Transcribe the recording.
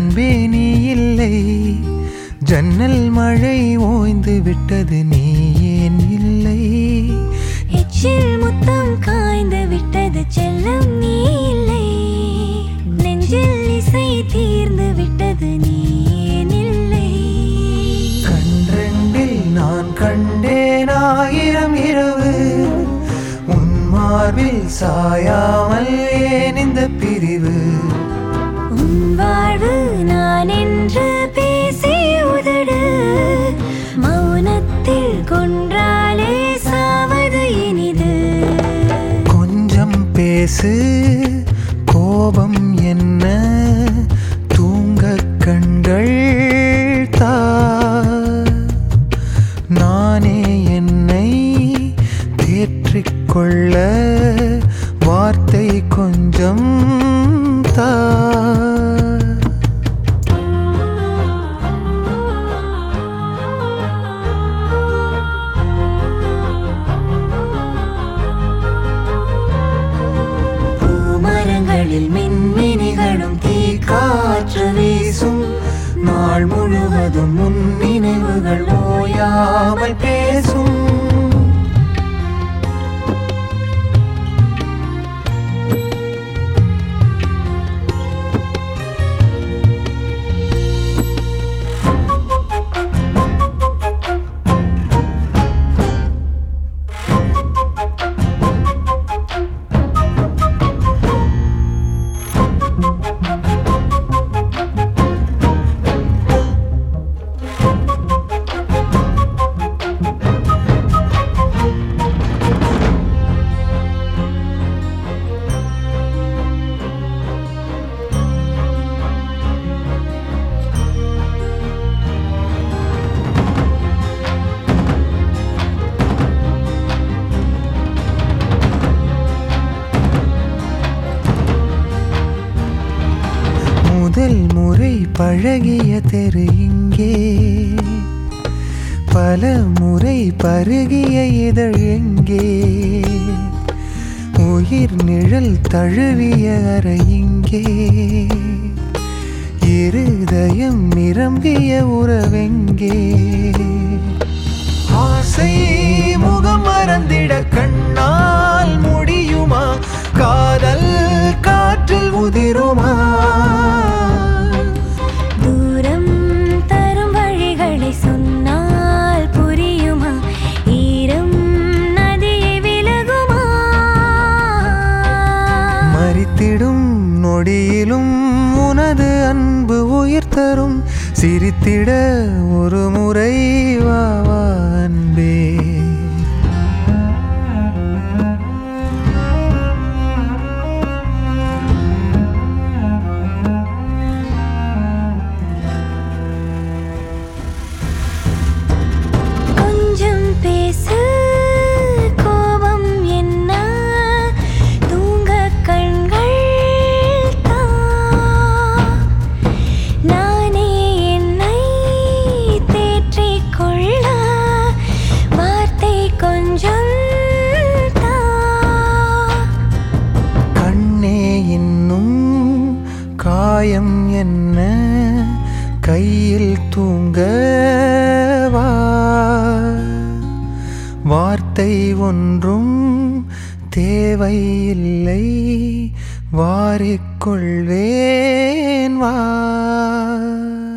அன்பே நீ இல்லை ஜன்னல் மழை ஓய்ந்து விட்டது நீ ஏன் இல்லை எச்சில் முத்தம் காய்ந்து விட்டது செல்லம் நீ இல்லை நெஞ்சில் இசை தீர்ந்து விட்டது நீ ஏன் இல்லை கன்றெண்டில் நான் கண்டேன் ஆயிரம் இரவு உன் மார்பில் சாயாமல் ஏன் இந்த பிரிவு உன் வாழ்வு நான் என்று பேசி உதடு மௌனத்தில் கொன்றாலே சாவது இனிது கொஞ்சம் பேசு கோபம் என்ன தூங்க கண்கள் தா நானே என்னை தேற்றிக்கொள்ள வார்த்தை கொஞ்சம் தா பூமரங்களில் மின்மினிகளும் தீக்காற்று வீசும் நாள் முழுவதும் முன் நினைவுகள் ஓயாமல் பேசும் முதல் முறை பழகிய தெரு இங்கே பல முறை பருகிய இதழ் எங்கே உயிர் நிழல் தழுவிய அறை இங்கே இருதயம் நிரம்பிய உறவெங்கே ஆசை முகம் மறந்திட கண்ணால் முடியுமா காதல் காற்றில் உதிருமா தூரம் தரும் வழிகளை சொன்னால் புரியுமா ஈரம் நதியை விலகுமா மறித்திடும் நொடியிலும் உனது அன்பு உயிர் தரும் சிரித்திட ஒரு முறை வா வா அன்பே கொஞ்சம் பேசு கோபம் என்ன தூங்க கண்கள் தா நானே என்னை தேற்றிக் கொள்ள வார்த்தை கொஞ்சம் தா கண்ணே இன்னும் காயம் என்ன கையில் தூங்கவா வார்த்தை ஒன்றும் தேவையில்லை வாரிக்கொள்வேன் வா